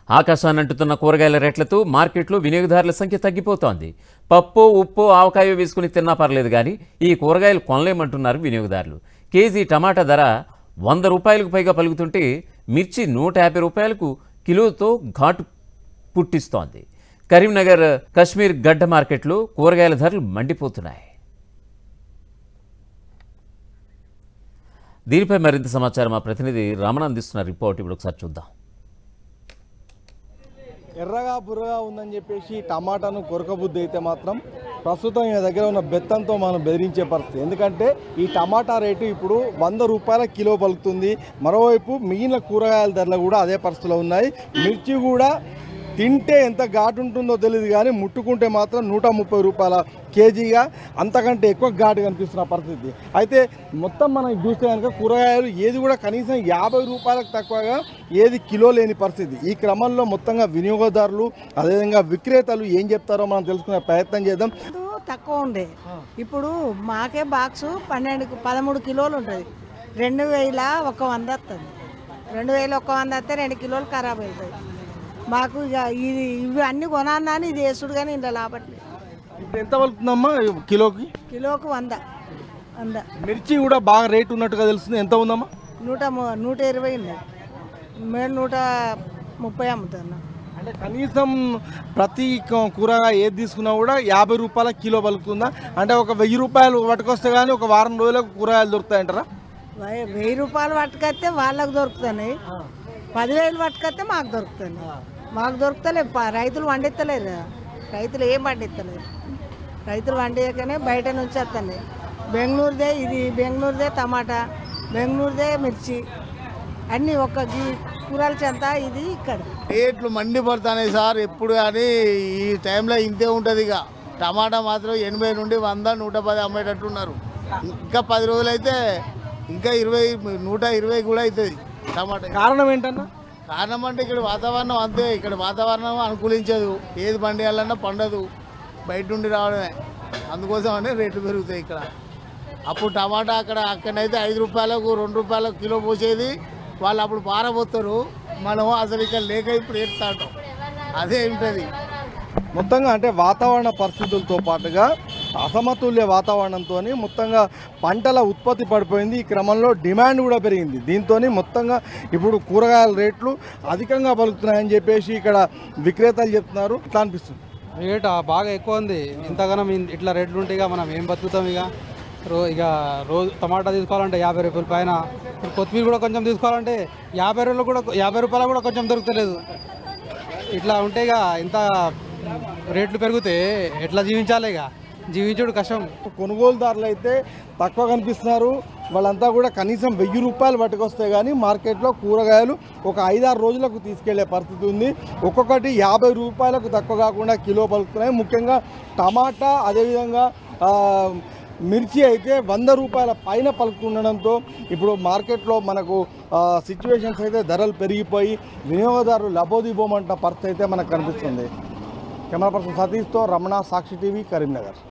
ఆకాశాన్ని అంటుతున్న కూరగాయల రేట్లతో మార్కెట్లో వినియోగదారుల సంఖ్య తగ్గిపోతోంది పప్పు ఉప్పు ఆవకాయ వేసుకుని తిన్నా పర్లేదు కానీ ఈ కూరగాయలు కొనలేమంటున్నారు వినియోగదారులు కేజీ టమాటా ధర వంద రూపాయలకు పైగా పలుకుతుంటే మిర్చి నూట యాభై రూపాయలకు కిలోతో ఘాటు పుట్టిస్తోంది కరీంనగర్ కశ్మీర్ గడ్డ మార్కెట్లో కూరగాయల ధరలు మండిపోతున్నాయి దీనిపై మరింత సమాచారం మా ప్రతినిధి రమణ అందిస్తున్న రిపోర్ట్ ఇప్పుడు ఒకసారి చూద్దాం ఎర్రగా బుర్రగా ఉందని చెప్పేసి టమాటాను కొరకబుద్ధి అయితే మాత్రం ప్రస్తుతం ఈయన దగ్గర ఉన్న బెత్తంతో మనం బెదిరించే పరిస్థితి ఎందుకంటే ఈ టమాటా రేటు ఇప్పుడు వంద రూపాయల కిలో పలుకుతుంది మరోవైపు మిగిలిన కూరగాయల ధరలు కూడా అదే పరిస్థితిలో ఉన్నాయి మిర్చి కూడా తింటే ఎంత ఘాటు ఉంటుందో తెలియదు కానీ ముట్టుకుంటే మాత్రం నూట ముప్పై రూపాయల కేజీగా అంతకంటే ఎక్కువ ఘాటు కనిపిస్తున్న పరిస్థితి అయితే మొత్తం మనం చూస్తే కనుక కూరగాయలు ఏది కూడా కనీసం యాభై రూపాయలకు తక్కువగా ఏది కిలో లేని పరిస్థితి ఈ క్రమంలో మొత్తంగా వినియోగదారులు అదేవిధంగా విక్రేతలు ఏం చెప్తారో మనం తెలుసుకునే ప్రయత్నం చేద్దాం ముందు తక్కువ ఉండే ఇప్పుడు మాకే బాక్స్ పన్నెండు పదమూడు కిలోలు ఉంటుంది రెండు వేల ఒక వంద వస్తుంది రెండు వేల ఒక వంద వస్తే రెండు కిలోలు ఖరాబ్ అవుతాయి మాకు ఇక ఇది ఇవి అన్ని కొనాలని ఇది వేసుడు కానీ ఇంట్లో లాభట్లేదు ఇప్పుడు ఎంత పలుకుతుందమ్మా కిలోకి కిలోకు వంద వంద మిర్చి కూడా బాగా రేట్ ఉన్నట్టుగా తెలుస్తుంది ఎంత ఉందమ్మా నూట ము- నూట ఇరవై ఉన్నాయి మేము నూట ముప్పై అమ్ముతున్నాం అంటే కనీసం ప్రతి క- కూరగాయ ఏది తీసుకున్నా కూడా యాభై రూపాయల కిలో పలుకుతుందా అంటే ఒక వెయ్యి రూపాయలు పట్టుకొస్తే కానీ ఒక వారం రోజులకు కూరగాయలు దొరుకుతాయంటారా వెయ్యి- వెయ్యి రూపాయలు పట్టుకొస్తే వాళ్ళకు దొరుకుతున్నాయి పదివేలు పట్టుకొస్తే మాకు దొరుకుతున్నాయి మాకు దొరుకుతలేదు ప- రైతులు పండిస్తలేరు కదా. రైతులు ఏం పండిస్తలేరు రైతులు పండియకనే బయట నుంచి వస్తున్నాయి బెంగళూరుదే ఇది బెంగళూరుదే టమాటా బెంగళూరుదే మిర్చి అన్నీ ఒక్క గీ- కూరల చెంత ఇది ఇక్కడ రేట్లు మండిపడుతున్నాయి సార్ ఎప్పుడు కానీ ఈ టైంలో ఇంతే ఉంటుంది ఇక టమాటా మాత్రం ఎనభై నుండి వంద నూట పది అమ్మేటట్టు ఉన్నారు ఇంకా పది రోజులైతే ఇంకా ఇరవై నూట ఇరవై కూడా అవుతుంది టమాటా కారణం ఏంటన్నా కారణం అంటే ఇక్కడ వాతావరణం అంతే ఇక్కడ వాతావరణం అనుకూలించదు ఏది పండియాలన్నా పండదు బయట నుండి రావడమే అందుకోసం అనే రేట్లు పెరుగుతాయి ఇక్కడ అప్పుడు టమాటా అక్కడ అక్కడైతే ఐదు రూపాయలకు రెండు రూపాయలకు కిలో పోసేది వాళ్ళు అప్పుడు పారబోతారు మనం అసలు ఇక్కడ లేక ఇప్పుడు ఏడుతాంటాం అదే ఉంటుంది మొత్తంగా అంటే వాతావరణ పరిస్థితులతో పాటుగా అసమతుల్య వాతావరణంతో మొత్తంగా పంటల ఉత్పత్తి పడిపోయింది ఈ క్రమంలో డిమాండ్ కూడా పెరిగింది దీంతో మొత్తంగా ఇప్పుడు కూరగాయల రేట్లు అధికంగా పలుకుతున్నాయని చెప్పేసి ఇక్కడ విక్రేతలు చెప్తున్నారు ఇట్లా అనిపిస్తుంది రేట్ బాగా ఎక్కువ ఉంది ఇంతగానం ఇన్- ఇట్లా రేట్లు ఉంటే ఇక మనం ఏం బతుకుతాం ఇక రో ఇక రోజు టమాటా తీసుకోవాలంటే యాభై రూపాయల పైన ఇప్పుడు కొత్తిమీర కూడా కొంచెం తీసుకోవాలంటే యాభై రూపాయలు కూడా యాభై రూపాయలు కూడా కొంచెం దొరుకుతలేదు ఇట్లా ఉంటే ఇక ఇంత రేట్లు పెరిగితే ఎట్లా జీవించాలి ఇక జీవించుడు కష్టం కొనుగోలుదారులు అయితే తక్కువ కనిపిస్తున్నారు వాళ్ళంతా కూడా కనీసం వెయ్యి రూపాయలు పట్టుకొస్తే కానీ మార్కెట్లో కూరగాయలు ఒక ఐదారు రోజులకు తీసుకెళ్లే పరిస్థితి ఉంది ఒక్కొక్కటి యాభై రూపాయలకు తక్కువ కాకుండా కిలో పలుకుతున్నాయి ముఖ్యంగా టమాటా అదేవిధంగా ఆ, మిర్చి అయితే వంద రూపాయల పైన పలుకుతుండడంతో ఇప్పుడు మార్కెట్లో మనకు సిచ్యువేషన్స్ అయితే ధరలు పెరిగిపోయి వినియోగదారులు లబోదిబోమంట పరిస్థితి అయితే మనకు కనిపిస్తుంది కెమెరా పర్సన్ సతీష్తో రమణ సాక్షి టీవీ కరీంనగర్